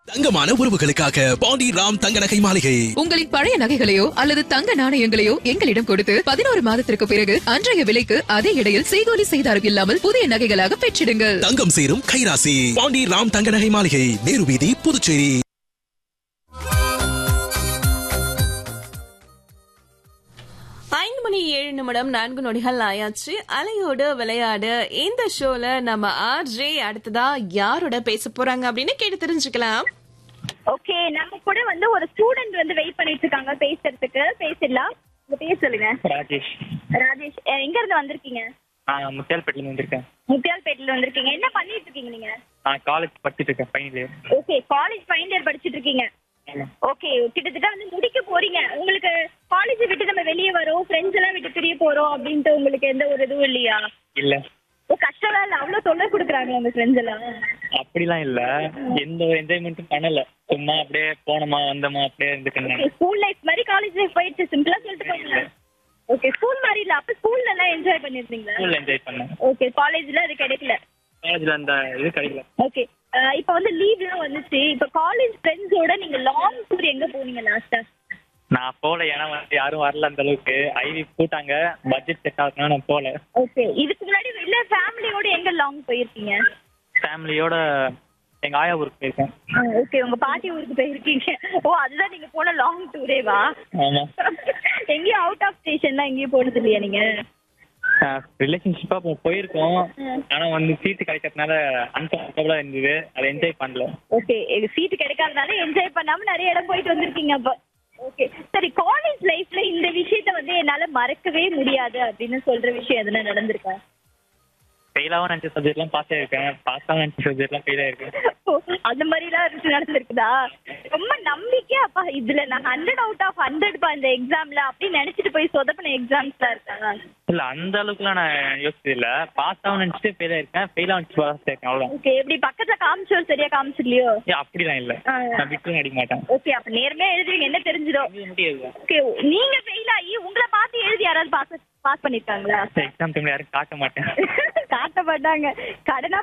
தங்கமான உறவுகளுக்காக பாண்டி ராம் தங்க நகை மாளிகை உங்களின் பழைய நகைகளையோ அல்லது தங்க நாணயங்களையோ எங்களிடம் கொடுத்து பதினோரு மாதத்திற்கு பிறகு அன்றைய விலைக்கு அதே இடையில் செய்கூலி செய்தாரும் இல்லாமல் புதிய நகைகளாக பெற்றிடுங்கள் தங்கம் சேரும் கைராசி பாண்டி ராம் தங்க நகை மாளிகை நேரு வீதி புதுச்சேரி ஐந்து மணி ஏழு நிமிடம் நான்கு நொடிகள் ஆயாச்சு அலையோடு விளையாடு இந்த ஷோல நம்ம ஆர்ஜே அடுத்ததா யாரோட பேச போறாங்க அப்படின்னு கேட்டு தெரிஞ்சுக்கலாம் ஓகே நம்ம கூட வந்து ஒரு ஸ்டூடெண்ட் வந்து வெயிட் பண்ணிட்டு இருக்காங்க பேசுறதுக்கு பேசிடலாம் உங்க பேர் சொல்லுங்க ராஜேஷ் ராஜேஷ் அஹ் எங்க இருந்து வந்திருக்கீங்க நான் முத்தியால்பேட்டில வந்திருக்கேன் முத்தியால்பேட்டையில வந்திருக்கீங்க என்ன பண்ணிட்டு இருக்கீங்க நீங்க நான் காலேஜ் படிச்சுட்டு இருக்கேன் final year okay college final year படிச்சிட்டு இருக்கீங்க ஓகே கிட்டத்தட்ட வந்து முடிக்க போறீங்க உங்களுக்கு காலேஜ் விட்டு நம்ம வெளியே வரோம் ஃப்ரெண்ட்ஸ் எல்லாம் விட்டு பிரிய போறோம் அப்படின்ட்டு உங்களுக்கு எந்த ஒரு இதுவும் இல்லையா இல்ல ஓ கஷ்டம் இல்ல அவ்வளவு தொல்லை கொடுக்குறாங்க உங்க ஃப்ரெண்ட்ஸ் எல்லாம் அப்படிலாம் இல்ல எந்த ஒரு என்ஜாய்மெண்ட்டும் பண்ணல சும்மா அப்படியே போனோமா வந்தோமா அப்படியே இருந்துக்கணும் ஸ்கூல் லைஃப் மாதிரி காலேஜ் லைஃப் போயிடுச்சு சிம்பிளா சொல்லிட்டு போங்க ஓகே ஸ்கூல் மாதிரி இல்ல அப்ப ஸ்கூல்ல எல்லாம் என்ஜாய் பண்ணிருந்தீங்களா ஸ்கூல்ல என்ஜாய் பண்ணேன் ஓகே காலேஜ்ல அது கிடைக்கல காலேஜ்ல அந்த இது கிடைக்கல ஓகே இப்போ வந்து லீவ்லாம் வந்துச்சு இப்போ காலேஜ் ஃப்ரெண்ட்ஸோட நீங்க லாங் டூர் எங்க போனீங்க லாஸ்டா நான் போல ஏன்னா வந்து யாரும் வரல அந்த அளவுக்கு ஐவி கூட்டாங்க பட்ஜெட் செட் ஆகுதுன்னா நான் போல ஓகே இதுக்கு முன்னாடி இல்ல ஃபேமிலியோட எங்க லாங் போயிருக்கீங்க ஃபேமிலியோட எங்க ஆயா ஊருக்கு போயிருக்கேன் ஓகே உங்க பாட்டி ஊருக்கு போயிருக்கீங்க ஓ அதுதான் நீங்க போன லாங் டூரேவா ஆமா எங்கேயும் அவுட் ஆஃப் ஸ்டேஷன்லாம் எங்கேயும் போனது இல்லையா நீங்க ரிலேஷன்ஷிப்பா போயிருக்கோம் ஆனா வந்து சீட்டு கிடைக்கிறதுனால அன்கம்ஃபர்டபுளா இருந்தது அதை என்ஜாய் பண்ணல ஓகே சீட்டு கிடைக்காதனால என்ஜாய் பண்ணாம நிறைய இடம் போயிட்டு வந்திருக்கீங்க அப்ப ஓகே சரி காலேஜ் லைஃப்ல இந்த விஷயத்த வந்து என்னால மறக்கவே முடியாது அப்படின்னு சொல்ற விஷயம் எதுனா நடந்திருக்கா ஃபெயிலாவும் நினைச்ச சப்ஜெக்ட்லாம் பாஸ் ஆயிருக்கேன் பாஸ் ஆகும் நினைச்ச சப்ஜெக்ட்லாம் ஃபெயில் ஆயிருக்கேன் ஓ, அந்த மாதிரிலாம் இருக்கு நடந்திருக்குதா ரொம்ப நம்பிக்கையா அப்பா இதுல நான் ஹண்ட்ரட் அவுட் ஆஃப் ஹண்ட்ரட் பா இந்த எக்ஸாம்ல அப்படின்னு நினைச்சிட்டு போய் சொதப்பின எக்ஸாம்ஸ்லாம் இருக்காங்க இல்ல அந்த அளவுக்குலாம் நான் யோசிச்சது இல்ல பாஸ் ஆகும் நினைச்சிட்டு ஃபெயில் ஆயிருக்கேன் ஃபெயில் ஆகும் பாஸ் ஆயிருக்கேன் அவ்வளவுதான் ஓகே எப்படி பக்கத்துல காமிச்சோம் சரியா காமிச்சிடலையோ ஏன் அப்படிலாம் இல்ல ஆ. நான் விட்டு அடிக்க மாட்டேன் ஓகே அப்ப நேர்மையா எழுதுவீங்க என்ன தெரிஞ்சிடும் இது முடியாது ஓகே நீங்க ஃபெயில் ஆகி உங்களை பார்த்து எழுதி யாராவது பாஸ் பாஸ் பண்ணிருக்காங்களா எக்ஸாம் டைம்ல யாரும் காட்ட மாட்டேன் காட்ட மாட்டாங்க கடனா